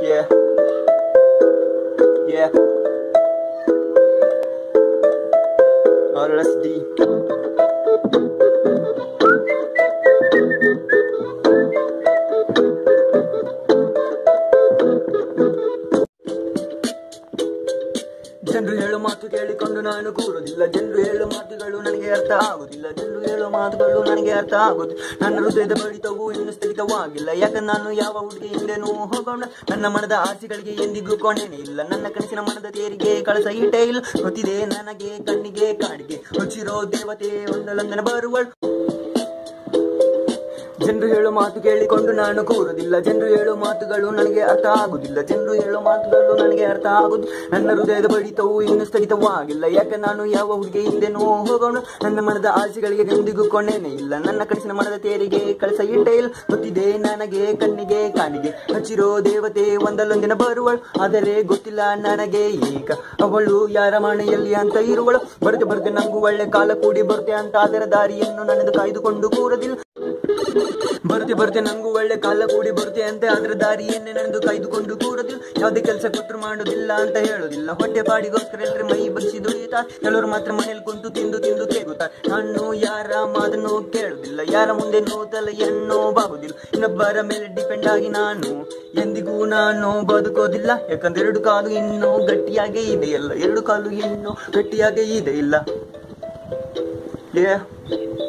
Yeah. Yeah. RLSD. ಜನರು ಹೇಳೋ ಮಾತು ಕೇಳಿಕೊಂಡು ನಾನು ಕೂರುವುದಿಲ್ಲ ಜನರು ಹೇಳೋ ಮಾತುಗಳು ನನಗೆ ಅರ್ಥ ಆಗುದಿಲ್ಲ ಜನರು ಹೇಳೋ ಮಾತುಗಳು ನನಗೆ ಅರ್ಥ ಆಗುದಿಲ್ಲ ನನ್ನ ಹೃದಯದ ಬಡಿತವು ಇನ್ನು ಸ್ಥಗಿತವಾಗಿಲ್ಲ ಯಾಕಂದ್ರೆ ನಾನು ಯಾವ ಹುಡುಗಿ ಹಿಂದೆನೂ ಹೋಗೋಣ ನನ್ನ ಮನದ ಆಸೆಗಳಿಗೆ ಎಂದಿಗೂ ಕೊನೆನೇ ಇಲ್ಲ ನನ್ನ ಕನಸಿನ ಮನದ ತೇರಿಗೆ ಕಳಸ ಈಟೇ ಇಲ್ಲ ಗೊತ್ತಿದೆ ನನಗೆ ಕಣ್ಣಿಗೆ ಕಾಡಿಗೆ ಹೊಚ್ಚಿರೋ ದೇವತೆ ಒಂದಲೊಂದನ ಬರುವಳು ಜನರು ಹೇಳೋ ಮಾತು ಕೇಳಿಕೊಂಡು ನಾನು ಕೂರುವುದಿಲ್ಲ ಜನರು ಹೇಳೋ ಮಾತುಗಳು ನನಗೆ ಅರ್ಥ ಆಗುದಿಲ್ಲ ಜನರು ಹೇಳೋ ಮಾತುಗಳು ನನಗೆ ಅರ್ಥ ಆಗುದು ನನ್ನ ಹೃದಯದ ಬಡಿತವು ಇನ್ನು ಸ್ಥಗಿತವಾಗಿಲ್ಲ ಯಾಕೆ ನಾನು ಯಾವ ಹುಡುಗಿ ಹಿಂದೆನೂ ಹೋಗೋಣ ನನ್ನ ಮನದ ಆಸೆಗಳಿಗೆ ಎಂದಿಗೂ ಕೊನೆನೇ ಇಲ್ಲ ನನ್ನ ಕನಸಿನ ಮನದ ತೇರಿಗೆ ಕಳಸ ಇಟ್ಟೇ ಇಲ್ಲ ಗೊತ್ತಿದೆ ನನಗೆ ಕಣ್ಣಿಗೆ ಕಾಣಿಗೆ ಹಚ್ಚಿರೋ ದೇವತೆ ಒಂದಲ್ಲೊಂದಿನ ಬರುವಳು ಆದರೆ ಗೊತ್ತಿಲ್ಲ ನನಗೆ ಈಗ ಅವಳು ಯಾರ ಮನೆಯಲ್ಲಿ ಅಂತ ಇರುವಳು ಬರುತ್ತೆ ಬರುತ್ತೆ ನಂಗೂ ಒಳ್ಳೆ ಕಾಲ ಕೂಡಿ ಬರುತ್ತೆ ಅಂತ ಅದರ ದಾರಿಯನ್ನು ನನ್ನದು ಕಾಯ್ದುಕೊಂಡು ಕೂರದಿಲ್ಲ ಬರುತ್ತೆ ಬರುತ್ತೆ ನಂಗೂ ಒಳ್ಳೆ ಕಾಲ ಕೂಡಿ ಬರುತ್ತೆ ಅಂತ ಅದ್ರ ದಾರಿಯನ್ನೇ ನಂದು ಕಾಯ್ದುಕೊಂಡು ಕೂರೋದಿಲ್ಲ ಯಾವುದೇ ಕೆಲಸ ಕೊಟ್ಟರು ಮಾಡೋದಿಲ್ಲ ಅಂತ ಹೇಳೋದಿಲ್ಲ ಹೊಟ್ಟೆ ಪಾಡಿಗೋಸ್ಕರ ಎಲ್ಲರ ಮೈ ಬಗ್ಸಿ ದುಡಿಯುತ್ತಾ ಕೆಲವರು ಮಾತ್ರ ಮನೇಲಿ ಕುಂತು ತಿಂದು ತಿಂದು ಕೇಗುತ್ತಾ ನಾನು ಯಾರ ಮಾತನ್ನು ಕೇಳುದಿಲ್ಲ ಯಾರ ಮುಂದೆ ತಲೆಯನ್ನು ಬಾಗುದಿಲ್ಲ ಇನ್ನೊಬ್ಬರ ಮೇಲೆ ಡಿಪೆಂಡ್ ಆಗಿ ನಾನು ಎಂದಿಗೂ ನಾನು ಬದುಕೋದಿಲ್ಲ ಯಾಕಂದ್ರೆ ಎರಡು ಕಾಲು ಇನ್ನೂ ಗಟ್ಟಿಯಾಗೇ ಇದೆಯಲ್ಲ ಎರಡು ಕಾಲು ಇನ್ನೂ ಗಟ್ಟಿಯಾಗೇ ಇದೆ ಇಲ್ಲ Yeah.